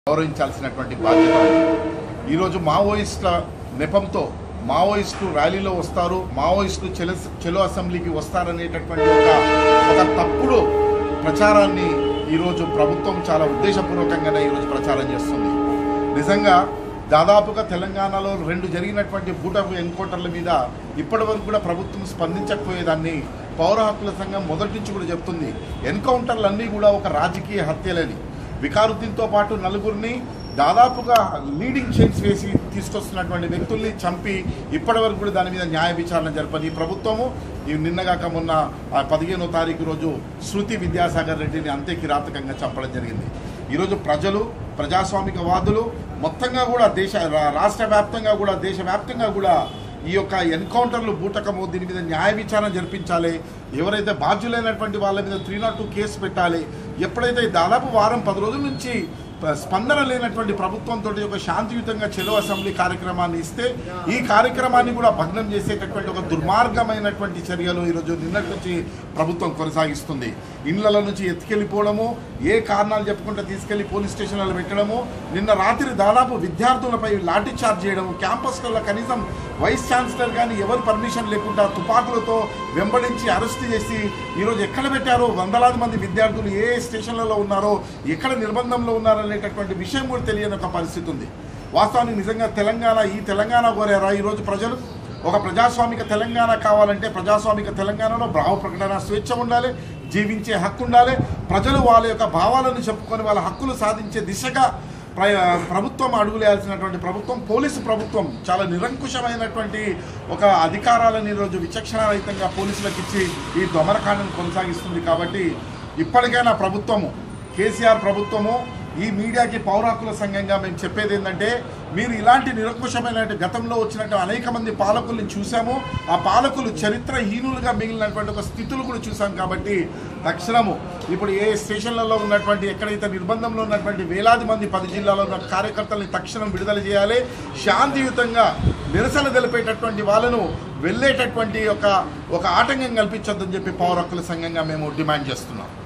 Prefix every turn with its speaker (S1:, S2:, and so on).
S1: గౌరవించాల్సినటువంటి బాధ్యత ఉంది. ఈరోజు మావోయిస్టుల నెపంతో మావోయిస్టులు ర్యాలీలో వస్తారు మావోయిస్టులు చెలో చెలో అసెంబ్లీకి వస్తారనేటటువంటి ఒక ఒక తప్పుడు ప్రచారాన్ని ఈరోజు ప్రభుత్వం చాలా ఉద్దేశపూర్వకంగానే ఈరోజు ప్రచారం చేస్తుంది నిజంగా దాదాపుగా తెలంగాణలో రెండు జరిగినటువంటి బూటపు ఎన్కౌంటర్ల మీద ఇప్పటి వరకు కూడా ప్రభుత్వం స్పందించకపోయేదాన్ని పౌర హక్కుల సంఘం మొదటి నుంచి కూడా చెప్తుంది ఎన్కౌంటర్లు అన్నీ కూడా ఒక రాజకీయ హత్యలని వికారుద్దీన్తో పాటు నలుగురిని దాదాపుగా లీడింగ్ చైన్స్ వేసి తీసుకొస్తున్నటువంటి వ్యక్తుల్ని చంపి ఇప్పటి వరకు కూడా దాని మీద న్యాయ విచారణ జరపని ఈ ప్రభుత్వము ఈ నిన్నగాక మొన్న ఆ పదిహేనో తారీఖు రోజు శృతి విద్యాసాగర్ రెడ్డిని అంతే కిరాతకంగా చంపడం జరిగింది ఈరోజు ప్రజలు ప్రజాస్వామికవాదులు మొత్తంగా కూడా దేశ రా- రాష్ట్ర వ్యాప్తంగా కూడా దేశవ్యాప్తంగా కూడా ఈ యొక్క ఎన్కౌంటర్లు బూటకము దీని మీద న్యాయ విచారణ జరిపించాలి ఎవరైతే బాధ్యులైనటువంటి వాళ్ళ మీద త్రీ నాట్ టూ కేసు పెట్టాలి ఎప్పుడైతే దాదాపు వారం పది రోజుల నుంచి ప- స్పందన లేనటువంటి ప్రభుత్వంతో ఒక శాంతియుతంగా చెలో అసెంబ్లీ కార్యక్రమాన్ని ఇస్తే ఈ కార్యక్రమాన్ని కూడా భగ్నం చేసేటటువంటి ఒక దుర్మార్గమైనటువంటి చర్యలు ఈరోజు నిన్నటి నుంచి ప్రభుత్వం కొనసాగిస్తుంది ఇళ్ల నుంచి ఎత్తుకెళ్ళిపోవడము ఏ కారణాలు చెప్పుకుంటే తీసుకెళ్లి పోలీస్ స్టేషన్లలో పెట్టడము నిన్న రాత్రి దాదాపు విద్యార్థులపై లాఠీ చార్జ్ చేయడము క్యాంపస్లలో కనీసం వైస్ ఛాన్సలర్ కానీ ఎవరు పర్మిషన్ లేకుండా తుపాకులతో వెంబడించి అరెస్ట్ చేసి ఈరోజు ఎక్కడ పెట్టారో వందలాది మంది విద్యార్థులు ఏ స్టేషన్లలో ఉన్నారో ఎక్కడ నిర్బంధంలో ఉన్నారో అనేటటువంటి విషయం కూడా తెలియని ఒక పరిస్థితి ఉంది వాస్తవానికి నిజంగా తెలంగాణ ఈ తెలంగాణ కోరారా ఈరోజు ప్రజలు ఒక ప్రజాస్వామిక తెలంగాణ కావాలంటే ప్రజాస్వామిక తెలంగాణలో భావ ప్రకటన స్వేచ్ఛ ఉండాలి జీవించే హక్కు ఉండాలి ప్రజలు వాళ్ళ యొక్క భావాలను చెప్పుకొని వాళ్ళ హక్కులు సాధించే దిశగా ప్ర- ప్రభుత్వం అడుగులేయాల్సినటువంటి ప్రభుత్వం పోలీసు ప్రభుత్వం చాలా నిరంకుశమైనటువంటి ఒక అధికారాలను ఈరోజు విచక్షణారహితంగా పోలీసులకు ఇచ్చి ఈ దొమరకాండను కొనసాగిస్తుంది కాబట్టి ఇప్పటికైనా ప్రభుత్వము కేసీఆర్ ప్రభుత్వము ఈ మీడియాకి పౌర హక్కుల సంఘంగా మేము చెప్పేది ఏంటంటే మీరు ఇలాంటి నిరంకుశమైన గతంలో వచ్చినట్టు అనేక మంది పాలకుల్ని చూసాము ఆ పాలకులు చరిత్రహీనులుగా మిగిలినటువంటి ఒక స్థితులు కూడా చూసాం కాబట్టి తక్షణము ఇప్పుడు ఏ స్టేషన్లలో ఉన్నటువంటి ఎక్కడైతే నిర్బంధంలో ఉన్నటువంటి వేలాది మంది పది జిల్లాలో ఉన్న కార్యకర్తల్ని తక్షణం విడుదల చేయాలి శాంతియుతంగా నిరసన తెలిపేటటువంటి వాళ్ళను వెళ్ళేటటువంటి ఒక ఒక ఆటంకం కల్పించొద్దని చెప్పి పౌర హక్కుల సంఘంగా మేము డిమాండ్ చేస్తున్నాం